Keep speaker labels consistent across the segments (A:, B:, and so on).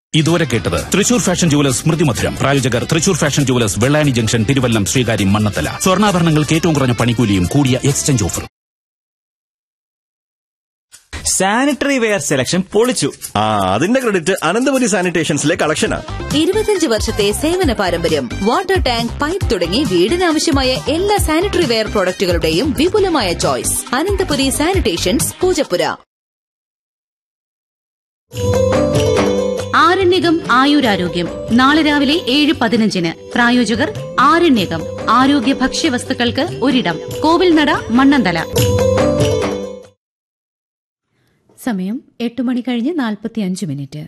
A: ഇതുവരെ കേട്ടത് Thrissur fashion jewellers സ്മൃതി മധുരം പ്രായോജകർ Thrissur fashion jewellers Vellani junction Thiruvallam Sreekaryam Mannanthala സ്വർണ്ണാഭരണങ്ങൾക്ക് ഏറ്റവും കുറഞ്ഞ പണിക്കൂലിയും കൂടിയ exchange offer
B: sanitary ware selection പൊളിച്ചു
C: ആ അതിന്റെ ക്രെഡിറ്റ് അനന്തപുരി സാനിറ്റേഷൻസിലെ കളക്ഷനാ
D: ഇരുപത്തിയഞ്ച് വർഷത്തെ സേവന പാരമ്പര്യം വാട്ടർ ടാങ്ക് പൈപ്പ് തുടങ്ങി വീടിനാവശ്യമായ എല്ലാ സാനിറ്ററി വെയർ പ്രോഡക്റ്റുകളുടെയും വിപുലമായ ചോയ്സ് അനന്തപുരി സാനിറ്റേഷൻസ് പൂജപ്പുര
E: ആരണ്യകം ആയുരാരോഗ്യം നാളെ രാവിലെ ഏഴ് പതിനഞ്ചിന് പ്രായോജകർ ആരണ്യകം ആരോഗ്യ ഭക്ഷ്യവസ്തുക്കൾക്ക് ഒരിടം കോവിൽനട മണ്ണന്തല
F: സമയം എട്ട് മണി കഴിഞ്ഞ് നാൽപ്പത്തിയഞ്ച് മിനിറ്റ്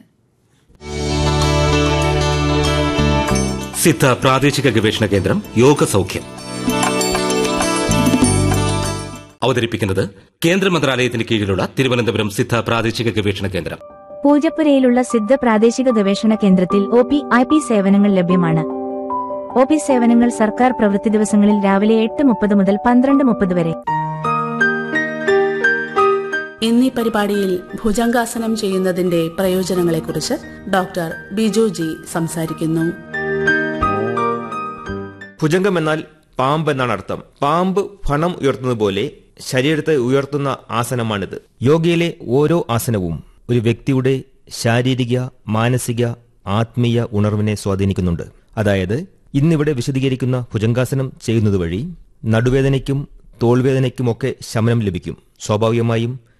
G: സിദ്ധ പ്രാദേശിക ഗവേഷണ കേന്ദ്രം യോഗ സൗഖ്യം അവതരിപ്പിക്കുന്നത് കേന്ദ്ര മന്ത്രാലയത്തിന് കീഴിലുള്ള തിരുവനന്തപുരം സിദ്ധ പ്രാദേശിക ഗവേഷണ കേന്ദ്രം
H: പൂജപ്പുരയിലുള്ള സിദ്ധ പ്രാദേശിക ഗവേഷണ കേന്ദ്രത്തിൽ ഒ പി ഐ പി സേവനങ്ങൾ ലഭ്യമാണ് ഒ പി സേവനങ്ങൾ സർക്കാർ പ്രവൃത്തി ദിവസങ്ങളിൽ രാവിലെ എട്ട് മുപ്പത് മുതൽ പന്ത്രണ്ട് മുപ്പത് വരെ
I: എന്നീ പരിപാടിയിൽ ഭുജംഗാസനം ചെയ്യുന്നതിന്റെ പ്രയോജനങ്ങളെക്കുറിച്ച് ഡോക്ടർ ബിജു ജി സംസാരിക്കുന്നു
J: ഭുജംഗം എന്നാൽ പാമ്പ് എന്നാണ് അർത്ഥം പാമ്പ് ഫണം ഉയർത്തുന്നത് പോലെ ശരീരത്തെ ഉയർത്തുന്ന ആസനമാണിത് യോഗയിലെ ഓരോ ആസനവും ഒരു വ്യക്തിയുടെ ശാരീരിക മാനസിക ആത്മീയ ഉണർവിനെ സ്വാധീനിക്കുന്നുണ്ട് അതായത് ഇന്നിവിടെ വിശദീകരിക്കുന്ന ഭുജംഗാസനം ചെയ്യുന്നത് വഴി നടുവേദനയ്ക്കും തോൾവേദനയ്ക്കുമൊക്കെ ശമനം ലഭിക്കും സ്വാഭാവികമായും